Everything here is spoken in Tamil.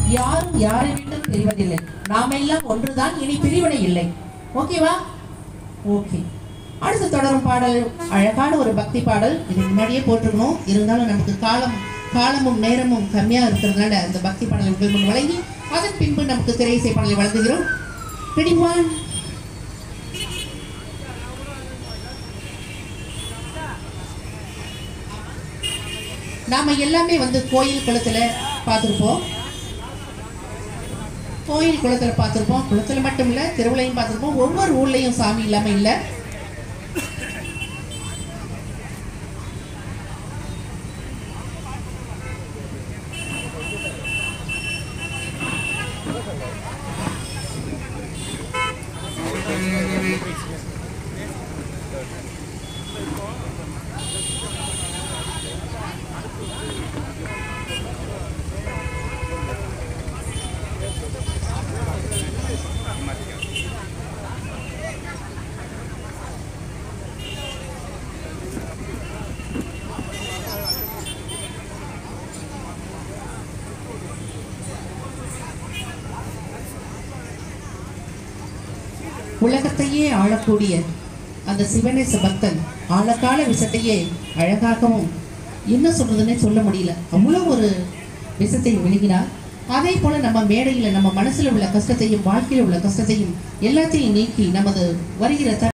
யாரும் யாரை விட்டும் பிரிவதில்லை நாமெல்லாம் ஒன்றுதான் இனி பிரிவினை இல்லை ஓகேவா ஓகே அடுத்து தொடரும் பாடல் அழகான ஒரு பக்தி பாடல் இது முன்னாடியே போட்டிருக்கணும் இருந்தாலும் நமக்கு காலம் காலமும் நேரமும் கம்மியா இருக்கிறதுனால அந்த பக்தி பாடலை உங்கள் முன் வழங்கி அதன் பின்பு நமக்கு திரையிசை பாடலை வழங்குகிறோம் பிடிவான் நாம எல்லாமே வந்து கோயில் குளத்துல பார்த்துருப்போம் கோயில் குளத்துல பார்த்துருப்போம் குளத்துல மட்டும் இல்ல திருவிழையும் பார்த்துருப்போம் ஒவ்வொரு ஊர்லயும் சாமி இல்லாம இல்ல உலகத்தையே ஆளக்கூடிய அந்த சிவனேச பக்தன் ஆழக்கால விஷத்தையே அழகாகவும் என்ன சொல்றதுன்னே சொல்ல முடியல அவ்வளோ ஒரு விஷத்தை விழுங்கினார் அதே போல நம்ம மேடையில் நம்ம மனசுல உள்ள கஷ்டத்தையும் வாழ்க்கையில் உள்ள கஷ்டத்தையும் எல்லாத்தையும் நீக்கி நமது வருகிற